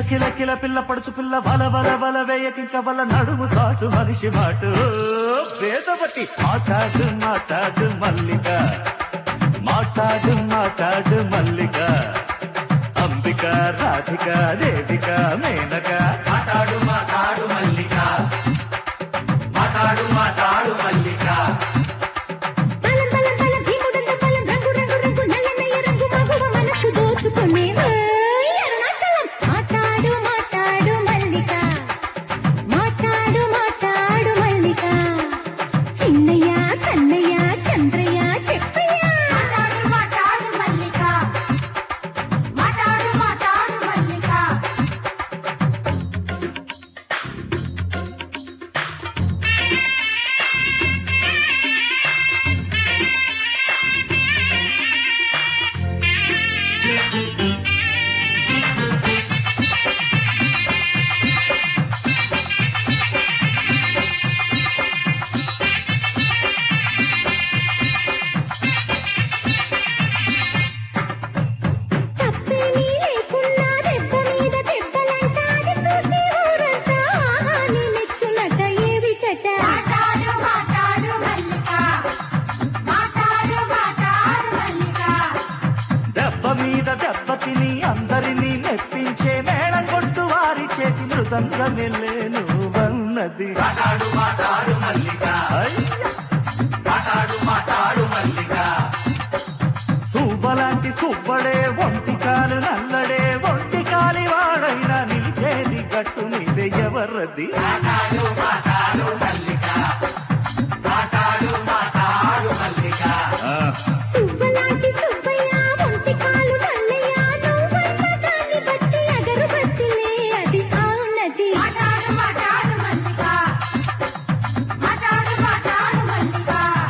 కిల కిల పిల్ల పడుచు పిల్ల బల బల బల వేయకింక వల్ల నడుము తాటు మనిషి మాటు వేదవతి మాట్లాడు మాట్లాడు మల్లిక మాట్లాడు మాట్లాడు మల్లిక అంబిక రాధిక దేవిక మేనక మాట్లాడు మాట్లాడు మల్లిక మాట్లాడు మాట్లాడు మల్లిక బలం బలం బలం భీముడంత బలం రంగు రంగు రంగు నల్లనయ్య రంగు మగువ మనసు దోచుకునే ఓయ్ అరుణాచలం మాట్లాడు మాట్లాడు మల్లిక మాట్లాడు మాట్లాడు మల్లిక చిన్నయ్య కన్నయ్య చంద్రయ్య చెప్పయ్య మాట్లాడు మాట్లాడు మల్లిక మాట్లాడు మాట్లాడు మల్లిక తప్పేమీ లేకున్నా దెబ్బ మీద దెబ్బలంటాది చూసి ఊరంతా ఆహాని మెచ్చునట ఏవిటట మాట్లాడు మాట్లాడు మల్లిక మాట్లాడు మాట్లాడు మల్లిక దెబ్బ మీద దెబ్బ తిని అందరినీ మెప్పించే మేళం కొట్టు వారి చేతి మృదంగమెల్లేను వన్నది మాట్లాడు మాట్లాడు మల్లిక అయ్య! మాట్లాడు మాట్లాడు మల్లిక సువ్వలాంటి సువ్వడే ఒంటి కాలు నల్లడే ఒంటి కాలి వాడైనా నిలిచేది గట్టు మీదే ఎవరది మాట్లాడు మాట్లాడు మల్లిక మాట్లాడు మాట్లాడు మల్లిక ఆ, సువ్వలాంటి సుబ్బయ్య ఒంటి కాలు మల్లయ్య నువ్వన్న దాన్ని బట్టి అగరు బట్టిలే అది అవునది మాట్లాడు మాట్లాడు మల్లిక మాట్లాడు మాట్లాడు మల్లిక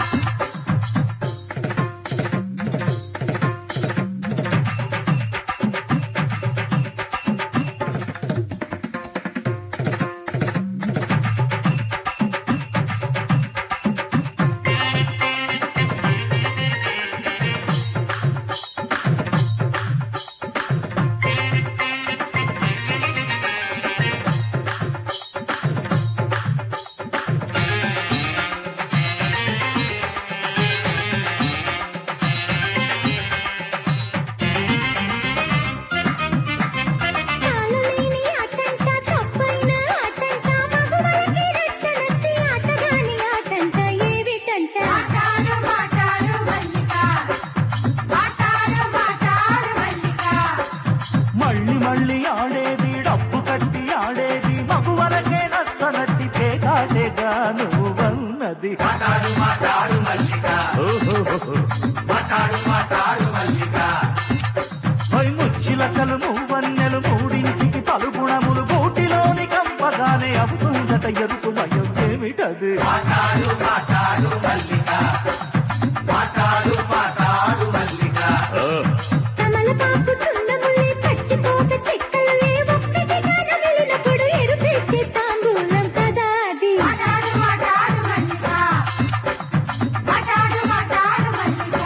కాలలేని ఆటంట తప్పైన ఆటంట మగవారికి రచ్చనెత్తి ఆటగాని ఆటంట ఏవిటంట మాట్లాడు మాట్లాడు మల్లిక మాట్లాడు మాట్లాడు మల్లిక మళ్ళీ మళ్ళీ ఆడేది డబ్బు కట్టి ఆడేది మగువరకే నచ్చనట్టి పేకాటేగా నువ్వన్నది మాట్లాడు మాట్లాడు మల్లిక ఓహోహోహో. మాట్లాడు మాట్లాడు మల్లిక పై ముచ్చిలకలు మూవన్నెలు మూడింటికి పలుగుణములు గూటిలోని కంపగానే అవుతుందట ఎరుపు భయం ఏమిటది మాట్లాడు మాట్లాడు మల్లిక మాట్లాడు మాట్లాడు మల్లిక ఆ, తమలపాకు సున్నములే పచ్చిపోక చెక్కలే ఒక్కటిగా నమిలినప్పుడు ఎరుపెక్కే తాంబూలం కదా అది మాట్లాడు మాట్లాడు మల్లిక మాట్లాడు మాట్లాడు మల్లిక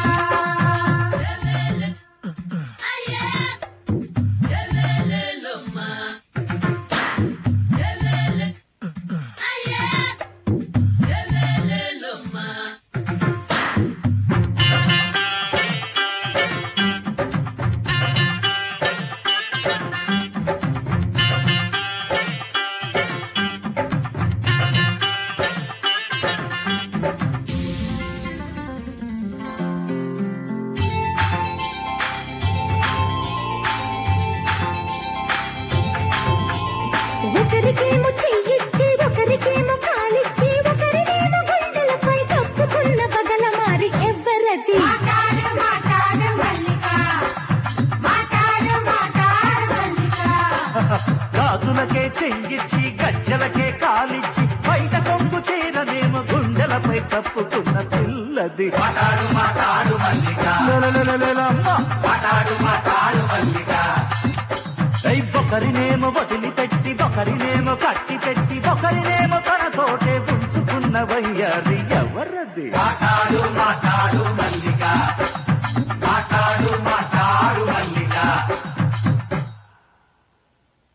ఒకరికేమో చెయ్యిచ్చి ఒకరికేమో కాలిచ్చి ఒకరినేమో గుండెలపై కప్పుకున్న బగల మారి ఎవ్వరది మాట్లాడు మాట్లాడు మల్లిక మాట్లాడు మాట్లాడు మల్లిక గాజులకే చెయ్యిచ్చి గజ్జలకే కాలిచ్చి బయట కొంగు చీరనేమో గుండెలపై కప్పుకున్న పిల్లది మాట్లాడు మాట్లాడు మల్లిక లలలలలలమ్మ. మాట్లాడు మాట్లాడు మల్లిక ఐ ఒకరినేమో వదిలిపెట్టి ఒకరినేమో కట్టి పెట్టి ఒకరినేమో తనతోటే ఉంచుకున్న వయ్యారి ఎవరది మాట్లాడు మాట్లాడు మల్లిక మాట్లాడు మాట్లాడు మల్లిక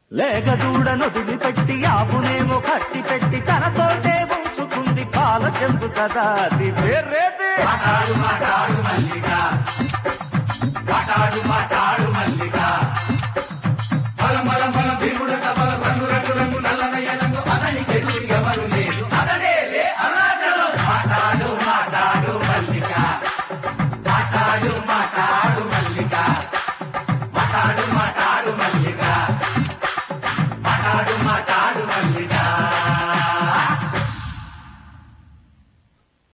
లేక దూడను పెట్టి ఆపునేమో కట్టి పెట్టి తనతోటే ఉంచుకుంది పాల చెందు కదా అది పేరేది మాటాడు మాటాడు మల్లిక మాటాడు మాటాడు